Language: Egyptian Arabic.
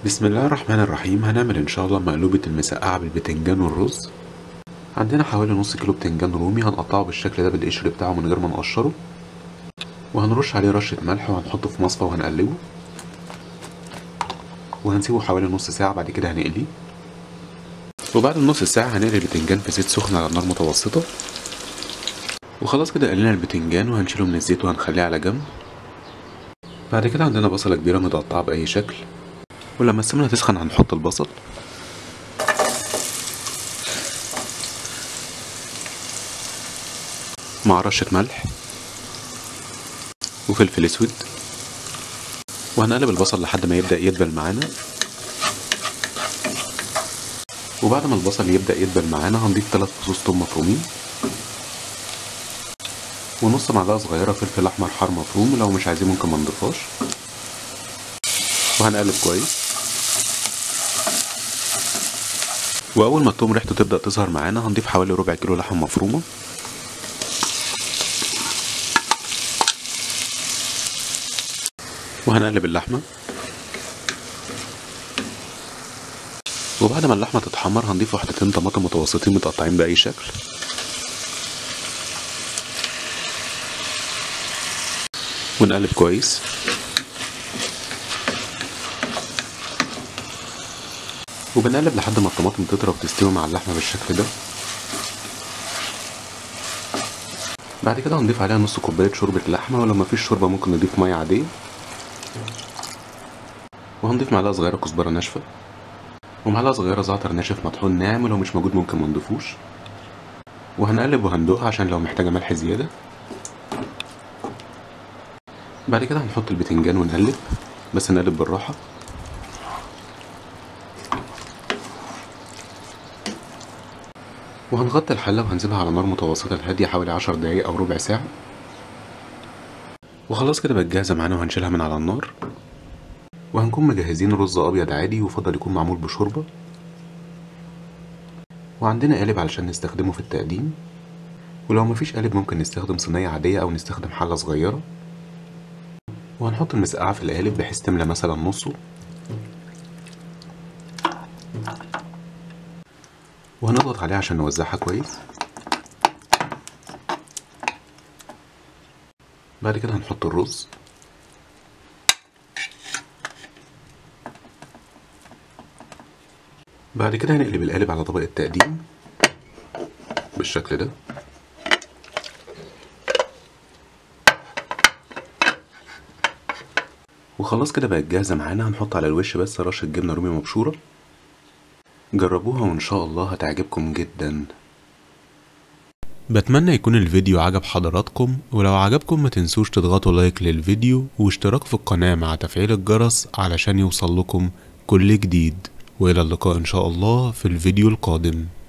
بسم الله الرحمن الرحيم هنعمل ان شاء الله مقلوبة المسقعة بالبتنجان والرز عندنا حوالي نص كيلو بتنجان رومي هنقطعه بالشكل ده بالقشر بتاعه من غير ما نقشره وهنرش عليه رشة ملح وهنحطه في مصفى وهنقلبه وهنسيبه حوالي نص ساعة بعد كده هنقليه وبعد النص ساعة هنقلي البتنجان في زيت سخن على نار متوسطة وخلاص كده قلينا البتنجان وهنشيله من الزيت وهنخليه على جنب بعد كده عندنا بصلة كبيرة متقطعة بأي شكل ولما السمنة تسخن هنحط البصل مع رشة ملح وفلفل اسود وهنقلب البصل لحد ما يبدأ يدبل معانا وبعد ما البصل يبدأ يدبل معانا هنضيف ثلاث فصوص توم مفرومين ونص معلقة صغيرة فلفل أحمر حار مفروم ولو مش عايزين ممكن منضيفهاش وهنقلب كويس واول ما التوم ريحته تبدا تظهر معانا هنضيف حوالي ربع كيلو لحمه مفرومه وهنقلب اللحمه وبعد ما اللحمه تتحمر هنضيف واحدتين طماطم متوسطين متقطعين باي شكل ونقلب كويس وبنقلب لحد ما الطماطم تطرى وتستوي مع اللحمة بالشكل ده بعد كده هنضيف عليها نص كوباية شوربة لحمة ولو مفيش شوربة ممكن نضيف مية عادية وهنضيف معلقة صغيرة كزبرة ناشفة ومعلقة صغيرة زعتر ناشف مطحون ناعم ولو مش موجود ممكن منضيفوش وهنقلب وهندوقها عشان لو محتاجة ملح زيادة بعد كده هنحط البتنجان ونقلب بس نقلب بالراحة وهنغطي الحلة وهنسيبها على نار متوسطة الهادية حوالي عشر دقايق أو ربع ساعة وخلاص كده بقت جاهزة معانا وهنشيلها من على النار وهنكون مجهزين رز أبيض عادي ويفضل يكون معمول بشوربة وعندنا قالب علشان نستخدمه في التقديم ولو مفيش قالب ممكن نستخدم صينية عادية أو نستخدم حلة صغيرة وهنحط المسقعة في القالب بحيث تملى مثلا نصه وهنضغط عليها عشان نوزعها كويس بعد كده هنحط الرز بعد كده هنقلب القالب على طبق التقديم بالشكل ده وخلاص كده بقت جاهزة معانا هنحط على الوش بس رشة جبنة رومي مبشورة جربوها وإن شاء الله هتعجبكم جدا بتمنى يكون الفيديو عجب حضراتكم ولو عجبكم ما تنسوش تضغطوا لايك للفيديو واشتراك في القناة مع تفعيل الجرس علشان يوصل لكم كل جديد وإلى اللقاء إن شاء الله في الفيديو القادم